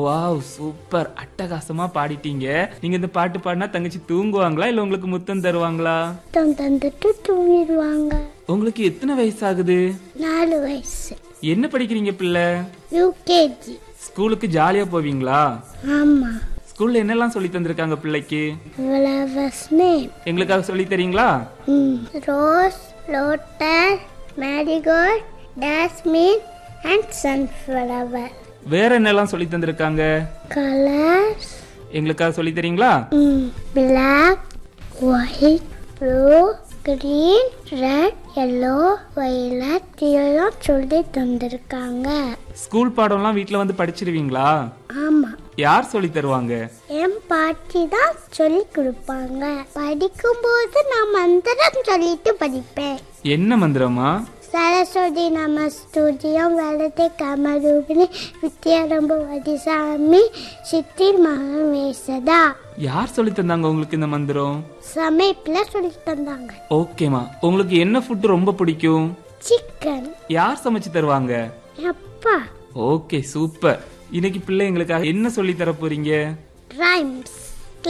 wow super அட்டகாசமா பாடிட்டீங்க நீங்க இந்த பாட்டு பாடினா தங்கச்சி தூங்குவாங்களா இல்ல உங்களுக்கு முத்தம் தருவாங்களா முத்தம் தந்துட்டு தூங்கிடுவாங்க உங்களுக்கு எத்தனை வயசு ஆகுது நாலு வயசு என்ன படிக்கிறீங்க பிள்ளை யூகேஜி ஸ்கூலுக்கு ஜாலியா போவீங்களா ஆமா ஸ்கூல்ல என்னெல்லாம் சொல்லி தந்திருக்காங்க பிள்ளைக்கு ஃப்ளவர்ஸ் நேம் எங்களுக்காக சொல்லி தரீங்களா rose lotus marigold jasmine and sunflower வேற என்னெல்லாம் சொல்லி தந்திருக்காங்க கலர்ஸ் எங்களுக்காக சொல்லி தரீங்களா black white blue green red yellow violet இதெல்லாம் சொல்லி தந்திருக்காங்க ஸ்கூல் பாடம்லாம் வீட்ல வந்து படிச்சிருவீங்களா ஆமா யார் சொல்லி தருவாங்க என் பாட்டி தான் சொல்லி கொடுப்பாங்க படிக்கும்போது நான் மந்திரம் சொல்லிட்டு படிப்பேன் என்ன மந்திரமா சரஸ்வதி நமஸ்துதியம் வலதை கமரூபிணி வித்யாரம்ப வதிசாமி சித்திர் மகமேசதா யார் சொல்லி தந்தாங்க உங்களுக்கு இந்த மந்திரம் சமைப்பில் சொல்லி தந்தாங்க ஓகேமா உங்களுக்கு என்ன ஃபுட் ரொம்ப பிடிக்கும் சிக்கன் யார் சமைச்சு தருவாங்க அப்பா ஓகே சூப்பர் இன்னைக்கு பிள்ளை எங்களுக்காக என்ன சொல்லி தர போறீங்க ரைம்ஸ்